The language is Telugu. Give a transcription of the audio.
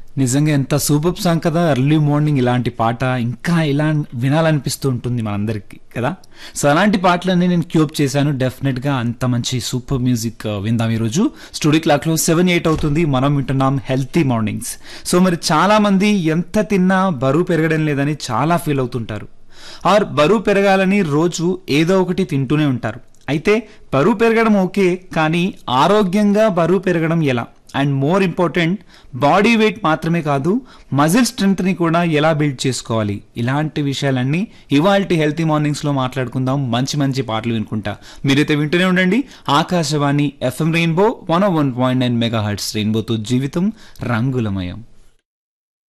నిజంగా ఎంత సూపర్ సాంగ్ కదా ఎర్లీ మార్నింగ్ ఇలాంటి పాట ఇంకా ఇలా వినాలనిపిస్తూ ఉంటుంది మనందరికి కదా సో అలాంటి పాటలన్నీ నేను క్యూబ్ చేశాను డెఫినెట్ గా అంత మంచి సూపర్ మ్యూజిక్ ఆ, విందాం ఈరోజు స్టూడియో క్లాక్ లో సెవెన్ ఎయిట్ అవుతుంది మనం వింటున్నాం హెల్తీ మార్నింగ్స్ సో మరి చాలా మంది ఎంత తిన్నా బరువు పెరగడం లేదని చాలా ఫీల్ అవుతుంటారు ఆర్ బరువు పెరగాలని రోజు ఏదో ఒకటి తింటూనే ఉంటారు అయితే బరువు పెరగడం ఓకే కానీ ఆరోగ్యంగా బరువు పెరగడం ఎలా and more important body weight మాత్రమే కాదు మజిల్ స్ట్రెంగ్త్ని కూడా ఎలా బిల్డ్ చేసుకోవాలి ఇలాంటి విషయాలన్నీ ఇవాల్టి హెల్తీ మార్నింగ్స్లో మాట్లాడుకుందాం మంచి మంచి పాటలు వినుకుంటా మీరైతే వింటూనే ఉండండి Akashvani FM rainbow one one point nine mega hertz రెయిన్బోతో జీవితం రంగులమయం